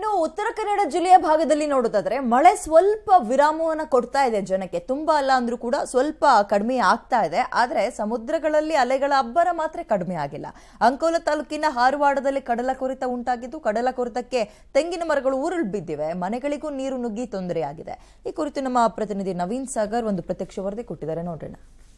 ಇನ್ನು ಉತ್ತರ ಕನ್ನಡ ಜಿಲ್ಲೆಯ ಭಾಗದಲ್ಲಿ ನೋಡೋದಾದ್ರೆ ಮಳೆ ಸ್ವಲ್ಪ ವಿರಾಮವನ್ನ ಕೊಡ್ತಾ ಇದೆ ಜನಕ್ಕೆ ತುಂಬಾ ಅಲ್ಲ ಅಂದ್ರೂ ಕೂಡ ಸ್ವಲ್ಪ ಕಡಿಮೆ ಆಗ್ತಾ ಇದೆ ಆದ್ರೆ ಸಮುದ್ರಗಳಲ್ಲಿ ಅಲೆಗಳ ಅಬ್ಬರ ಮಾತ್ರ ಕಡಿಮೆ ಆಗಿಲ್ಲ ಅಂಕೋಲ ತಾಲೂಕಿನ ಹಾರವಾಡದಲ್ಲಿ ಕಡಲ ಕೊರೆತ ಉಂಟಾಗಿದ್ದು ಕಡಲ ಕೊರೆತಕ್ಕೆ ತೆಂಗಿನ ಮರಗಳು ಉರುಳು ಬಿದ್ದಿವೆ ಮನೆಗಳಿಗೂ ನೀರು ನುಗ್ಗಿ ತೊಂದರೆಯಾಗಿದೆ ಈ ಕುರಿತು ನಮ್ಮ ಪ್ರತಿನಿಧಿ ನವೀನ್ ಸಾಗರ್ ಒಂದು ಪ್ರತ್ಯಕ್ಷ ವರದಿ ಕೊಟ್ಟಿದ್ದಾರೆ ನೋಡೋಣ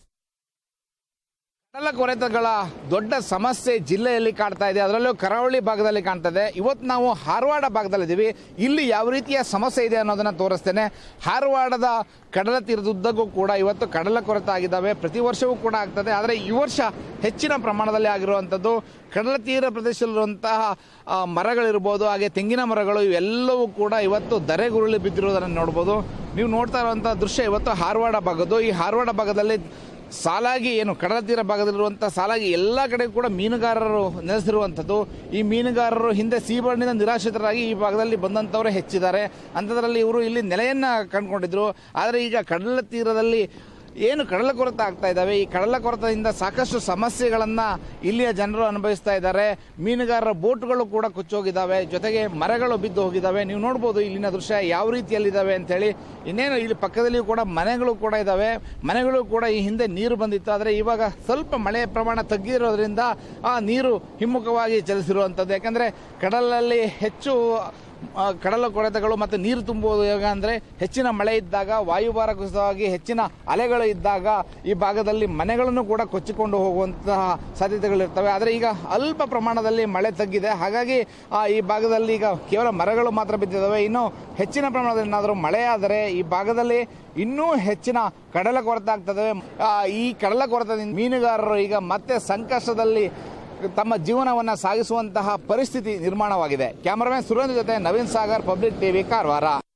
ಕಡಲ ಕೊರೆತಗಳ ದೊಡ್ಡ ಸಮಸ್ಯೆ ಜಿಲ್ಲೆಯಲ್ಲಿ ಕಾಡ್ತಾ ಇದೆ ಅದರಲ್ಲೂ ಕರಾವಳಿ ಭಾಗದಲ್ಲಿ ಕಾಣ್ತದೆ ಇವತ್ತು ನಾವು ಹಾರವಾಡ ಭಾಗದಲ್ಲಿದ್ದೀವಿ ಇಲ್ಲಿ ಯಾವ ರೀತಿಯ ಸಮಸ್ಯೆ ಇದೆ ಅನ್ನೋದನ್ನ ತೋರಿಸ್ತೇನೆ ಹಾರವಾಡದ ಕಡಲ ತೀರದುದ್ದಕ್ಕೂ ಕೂಡ ಇವತ್ತು ಕಡಲ ಕೊರೆತ ಆಗಿದ್ದಾವೆ ಪ್ರತಿ ವರ್ಷವೂ ಕೂಡ ಆಗ್ತದೆ ಆದರೆ ಈ ವರ್ಷ ಹೆಚ್ಚಿನ ಪ್ರಮಾಣದಲ್ಲಿ ಆಗಿರುವಂಥದ್ದು ಕಡಲ ತೀರ ಪ್ರದೇಶದಲ್ಲಿರುವಂತಹ ಆ, ಮರಗಳಿರ್ಬೋದು ಹಾಗೆ ತೆಂಗಿನ ಮರಗಳು ಇವೆಲ್ಲವೂ ಕೂಡ ಇವತ್ತು ಧರೆಗುರುಳಿ ಬಿದ್ದಿರುವುದನ್ನು ನೋಡ್ಬೋದು ನೀವು ನೋಡ್ತಾ ಇರುವಂಥ ದೃಶ್ಯ ಇವತ್ತು ಹಾರವಾಡ ಭಾಗದ್ದು ಈ ಹಾರವಾಡ ಭಾಗದಲ್ಲಿ ಸಾಲಾಗಿ ಏನು ಕಡಲ ತೀರ ಭಾಗದಲ್ಲಿರುವಂಥ ಸಾಲಾಗಿ ಎಲ್ಲ ಕಡೆ ಕೂಡ ಮೀನುಗಾರರು ನೆಲೆಸಿರುವಂಥದ್ದು ಈ ಮೀನುಗಾರರು ಹಿಂದೆ ಸೀಬರ್ಣಿಂದ ನಿರಾಶ್ರಿತರಾಗಿ ಈ ಭಾಗದಲ್ಲಿ ಬಂದಂಥವರೇ ಹೆಚ್ಚಿದ್ದಾರೆ ಅಂಥದ್ರಲ್ಲಿ ಇವರು ಇಲ್ಲಿ ನೆಲೆಯನ್ನ ಕಂಡುಕೊಂಡಿದ್ರು ಆದರೆ ಈಗ ಕಡಲ ತೀರದಲ್ಲಿ ಏನು ಕಡಲ ಕೊರತೆ ಆಗ್ತಾ ಇದ್ದಾವೆ ಈ ಕಡಲ ಕೊರತೆಯಿಂದ ಸಾಕಷ್ಟು ಸಮಸ್ಯೆಗಳನ್ನ ಇಲ್ಲಿಯ ಜನರು ಅನುಭವಿಸ್ತಾ ಇದ್ದಾರೆ ಮೀನುಗಾರರ ಬೋಟ್ಗಳು ಕೂಡ ಕುಚ್ಚೋಗಿದ್ದಾವೆ ಜೊತೆಗೆ ಮರಗಳು ಬಿದ್ದು ಹೋಗಿದ್ದಾವೆ ನೀವು ನೋಡ್ಬೋದು ಇಲ್ಲಿನ ದೃಶ್ಯ ಯಾವ ರೀತಿಯಲ್ಲಿದ್ದಾವೆ ಅಂತ ಹೇಳಿ ಇನ್ನೇನು ಇಲ್ಲಿ ಪಕ್ಕದಲ್ಲಿಯೂ ಕೂಡ ಮನೆಗಳು ಕೂಡ ಇದ್ದಾವೆ ಮನೆಗಳು ಕೂಡ ಈ ಹಿಂದೆ ನೀರು ಬಂದಿತ್ತು ಆದರೆ ಇವಾಗ ಸ್ವಲ್ಪ ಮಳೆ ಪ್ರಮಾಣ ತಗ್ಗಿರೋದ್ರಿಂದ ಆ ನೀರು ಹಿಮ್ಮುಖವಾಗಿ ಚಲಿಸಿರುವಂಥದ್ದು ಯಾಕಂದ್ರೆ ಕಡಲಲ್ಲಿ ಹೆಚ್ಚು ಆ, ಕಡಲ ಕೊರೆತಗಳು ಮತ್ತು ನೀರು ತುಂಬುವುದು ಹೇಗೆ ಅಂದರೆ ಹೆಚ್ಚಿನ ಮಳೆ ಇದ್ದಾಗ ವಾಯುಭಾರ ಕುಸಿತವಾಗಿ ಹೆಚ್ಚಿನ ಅಲೆಗಳು ಇದ್ದಾಗ ಈ ಭಾಗದಲ್ಲಿ ಮನೆಗಳನ್ನು ಕೂಡ ಕೊಚ್ಚಿಕೊಂಡು ಹೋಗುವಂತಹ ಸಾಧ್ಯತೆಗಳಿರ್ತವೆ ಆದರೆ ಈಗ ಅಲ್ಪ ಪ್ರಮಾಣದಲ್ಲಿ ಮಳೆ ತಗ್ಗಿದೆ ಹಾಗಾಗಿ ಆ, ಈ ಭಾಗದಲ್ಲಿ ಈಗ ಕೇವಲ ಮರಗಳು ಮಾತ್ರ ಬಿದ್ದಿದ್ದಾವೆ ಇನ್ನು ಹೆಚ್ಚಿನ ಪ್ರಮಾಣದಲ್ಲಿ ಏನಾದರೂ ಮಳೆ ಆದರೆ ಈ ಭಾಗದಲ್ಲಿ ಇನ್ನೂ ಹೆಚ್ಚಿನ ಕಡಲ ಕೊರತೆ ಆಗ್ತದೆ ಆ, ಈ ಕಡಲ ಕೊರತದಿಂದ ಮೀನುಗಾರರು ಈಗ ಮತ್ತೆ ಸಂಕಷ್ಟದಲ್ಲಿ ತಮ್ಮ ಜೀವನವನ್ನ ಸಾಗಿಸುವಂತಹ ಪರಿಸ್ಥಿತಿ ನಿರ್ಮಾಣವಾಗಿದೆ ಕ್ಯಾಮರಾಮನ್ ಸುರೇಂದ್ರ ಜೊತೆ ನವೀನ್ ಸಾಗರ್ ಪಬ್ಲಿಕ್ ಟಿವಿ ಕಾರವಾರ